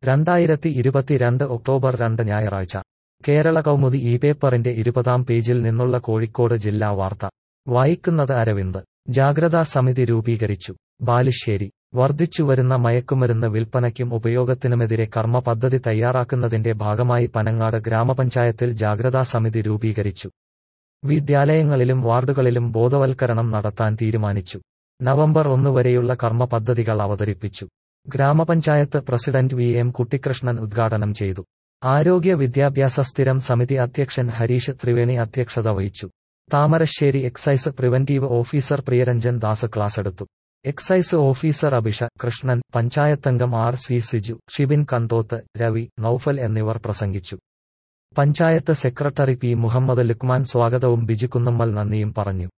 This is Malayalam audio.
രണ്ടായിരത്തി ഇരുപത്തിരണ്ട് ഒക്ടോബർ രണ്ട് ഞായറാഴ്ച കേരള കൗമുദി ഈ പേപ്പറിന്റെ ഇരുപതാം പേജിൽ നിന്നുള്ള കോഴിക്കോട് ജില്ലാ വാർത്ത വായിക്കുന്നത് അരവിന്ദ് ജാഗ്രതാ സമിതി രൂപീകരിച്ചു ബാലുശ്ശേരി വർദ്ധിച്ചുവരുന്ന മയക്കുമരുന്ന് വിൽപ്പനയ്ക്കും ഉപയോഗത്തിനുമെതിരെ കർമ്മ പദ്ധതി തയ്യാറാക്കുന്നതിന്റെ ഭാഗമായി പനങ്ങാട് ഗ്രാമപഞ്ചായത്തിൽ ജാഗ്രതാ സമിതി രൂപീകരിച്ചു വിദ്യാലയങ്ങളിലും വാർഡുകളിലും ബോധവൽക്കരണം നടത്താൻ തീരുമാനിച്ചു നവംബർ ഒന്ന് വരെയുള്ള കർമ്മ പദ്ധതികൾ അവതരിപ്പിച്ചു ഗ്രാമപഞ്ചായത്ത് പ്രസിഡന്റ് വി എം കുട്ടിക്കൃഷ്ണൻ ഉദ്ഘാടനം ചെയ്തു ആരോഗ്യ വിദ്യാഭ്യാസ സ്ഥിരം സമിതി അധ്യക്ഷൻ ഹരീഷ് ത്രിവേണി അധ്യക്ഷത വഹിച്ചു Thamarassery excise preventive officer Priyaranjan Das ക്ലാസെടുത്തു എക്സൈസ് ഓഫീസർ അഭിഷ കൃഷ്ണൻ പഞ്ചായത്തംഗം ആർ സി സിജു ഷിബിൻ കന്തോത്ത് രവി നൌഫൽ എന്നിവർ പ്രസംഗിച്ചു പഞ്ചായത്ത് സെക്രട്ടറി പി മുഹമ്മദ് ലുക്മാൻ സ്വാഗതവും ബിജു കുന്നമ്മൽ നന്ദിയും പറഞ്ഞു